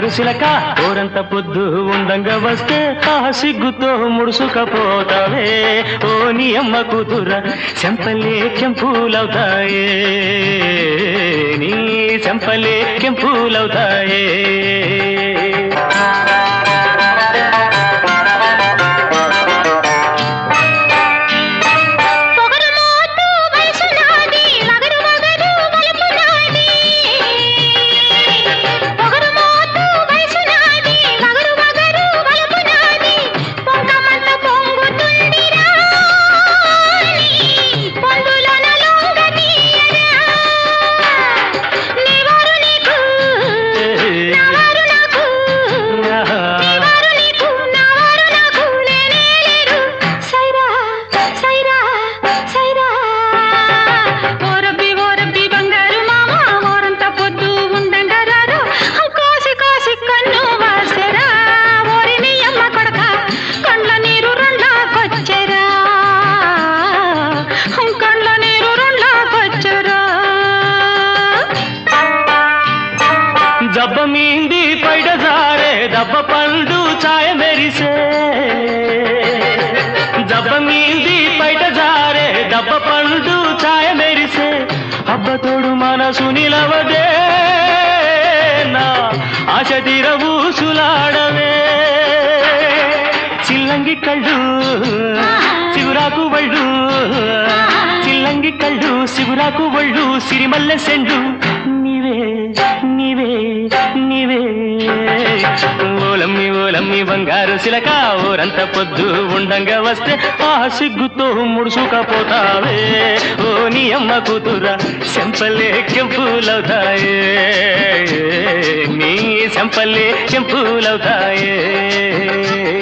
బంగారు శిలక ఊరంత పొద్దు ఉండంగా వస్తే ఆ సిగ్గుతో ముడుసుకపోతావే ఓ నీ అమ్మ కూతుర చెంపలే కెంపులవుతాయే నీ చెంపలే కెంపులవుతాయే పొగరుమోతు వయసు నాది, వగరు వగరు వలుపు నాది. పొగరుమోతు వయసు నాది, వగరు వగరు వలుపు నాది. పొంగమంత పొంగుతుందిరా నీ పొందులోన లొంగదీయరా. నీవారు నీకు, నావారు నాకు. నీవారు నీకు, నావారు నాకు, లేనే లేరు. సైరా, సైరా, సైరా. ఓరబ్బి, ఓరబ్బి బంగారు మామ, ఓరంతా పొద్దు ఉండంగా రారు. కోసి కోసి కన్ను వాసెరా. ఓరి నీ అమ్మ కొడక, కండ్ల నీరు రెండ్లాకొచ్చెరా. కండ్ల నీరు రెండ్లాకొచ్చెరా. జబ్బ మీంది పైడ జారే దబ్బ పండు ఛాయ మెరిసే జబ్బ మీంది పైట జారే దబ్బ పండు ఛాయ మెరిసే అబ్బతోడు మనసు నిలవదే నా ఆశ తీరవు సులాడవే చిల్లంగి కళ్ళు శివురాకు వళ్ళు చిల్లంగి కళ్ళు శివురాకు వళ్ళు సిరిమల్లె సెండు నీవే నీవే నీవే ఓలమ్మి ఓలమ్మి బంగారు సిలక ఊరంత పొద్దు ఉండంగా వస్తే ఆ సిగ్గుతో ముడుసుకపోతావే ఓ నీ అమ్మ కూతురా చెంపలే కెంపులవుతాయే నీ చెంపలే కెంపులవుతాయే